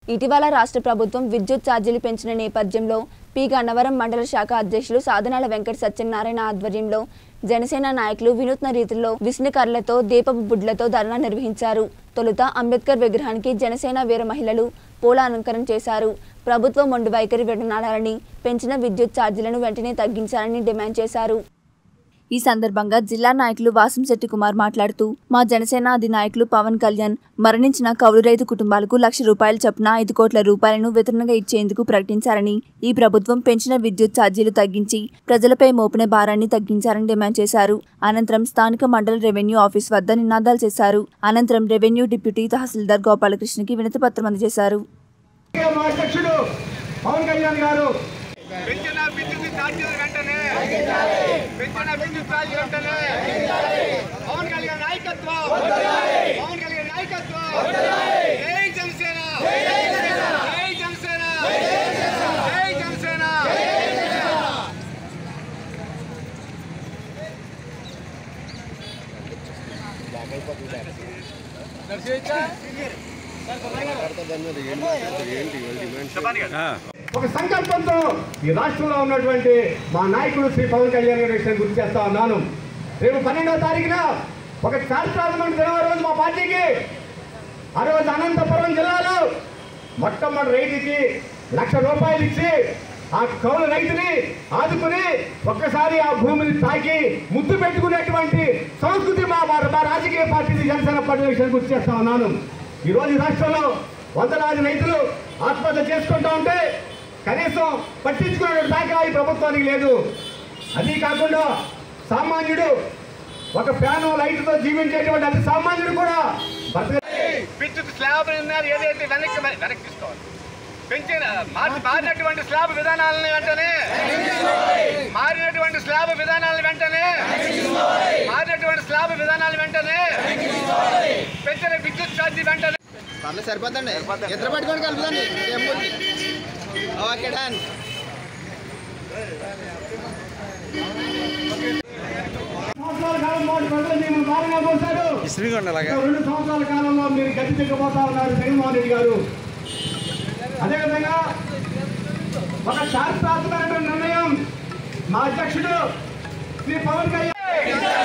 ఇటీవల రాష్ట్ర ప్రభుత్వం విద్యుత్ ఛార్జీలు పెంచిన నేపథ్యంలో పి గన్నవరం మండల శాఖ అధ్యక్షులు సాధనాల వెంకట సత్యనారాయణ ఆధ్వర్యంలో జనసేన నాయకులు వినూత్న రీతిలో విష్ణుకర్లతో దీపపు బుడ్లతో ధర్నా నిర్వహించారు తొలుత అంబేద్కర్ విగ్రహానికి జనసేన వీర మహిళలు పూల అలంకరణ చేశారు ప్రభుత్వం మొండి వైఖరి విడనాడాలని పెంచిన విద్యుత్ ఛార్జీలను వెంటనే తగ్గించాలని డిమాండ్ చేశారు ఈ సందర్భంగా జిల్లా నాయకులు వాసంశెట్టి కుమార్ మాట్లాడుతూ మా జనసేన అధినాయకులు పవన్ కళ్యాణ్ మరణించిన కౌలు రైతు కుటుంబాలకు లక్ష రూపాయలు చొప్పున ఐదు కోట్ల రూపాయలను వితరణగా ఇచ్చేందుకు ప్రకటించారని ఈ ప్రభుత్వం పెంచిన విద్యుత్ ఛార్జీలు తగ్గించి ప్రజలపై మోపిన భారాన్ని తగ్గించారని డిమాండ్ చేశారు అనంతరం స్థానిక మండల రెవెన్యూ ఆఫీస్ వద్ద నినాదాలు చేశారు అనంతరం రెవెన్యూ డిప్యూటీ తహసీల్దార్ గోపాలకృష్ణకి వినతి పత్రం అందజేశారు మా అధ్యక్షుడు పవన్ కళ్యాణ్ గారు పెంచిన విద్యుత్ ఛార్జీలు వెంటనే పెంచిన విద్యుత్ ఛార్జీలు వెంటనే పవన్ కళ్యాణ్ నాయకత్వం పవన్ కళ్యాణ్ నాయకత్వం జై జనసేన జై జనసేన జై జనసేన ఒక సంకల్పంతో ఈ రాష్ట్రంలో ఉన్నటువంటి మా నాయకుడు శ్రీ పవన్ కళ్యాణ్ గారి విషయం గుర్తు చేస్తా ఉన్నాను రేపు పన్నెండవ తారీఖున ఒక చారిత్రాత్మక దినం రోజు మా పార్టీకి ఆ రోజు అనంతపురం జిల్లాలో మొట్టమొదటి రైతుకి లక్ష రూపాయలు ఇచ్చి ఆ కౌలు రైతుని ఆదుకుని ఒక్కసారి ఆ భూమిని తాకి ముద్దు పెట్టుకునేటువంటి సంస్కృతి మా మా మా రాజకీయ పార్టీని జనసేన పార్టీ విషయం గుర్తు చేస్తా ఉన్నాను ఈ రోజు ఈ రాష్ట్రంలో వందలాది రైతులు ఆత్మహత్య చేసుకుంటా ఉంటే కనీసం పట్టించుకునే దాకా ఈ ప్రభుత్వానికి లేదు అది కాకుండా సామాన్యుడు ఒక ఫ్యాను లైట్తో జీవించేటువంటి అతి సామాన్యుడు కూడా బతక విద్యుత్ స్లాబ్ ఉన్నారు ఏదైతే వెనక్కి వెనక్కి తీసుకోవాలి పెంచిన మార్చి మారినటువంటి స్లాబ్ విధానాలను వెంటనే మారినటువంటి స్లాబ్ విధానాలను వెంటనే మారినటువంటి స్లాబ్ విధానాలు వెంటనే పెంచిన విద్యుత్ ఛార్జీ వెంటనే పర్లేదు సరిపోతండి ఇద్దరు పట్టుకొని కలుపుదండి టెంపుల్కి ఓకే డన్ సంవత్సరాల కాలం పాటు ప్రజలు మిమ్మల్ని బాగా పోశారు ఇంకా రెండు సంవత్సరాల కాలంలో మీరు గతి దిగ్గపోతా ఉన్నారు జగన్మోహన్ రెడ్డి గారు అదేవిధంగా ఒక చారిత్రాత్మకమైన నిర్ణయం మా అధ్యక్షుడు శ్రీ పవన్ కళ్యాణ్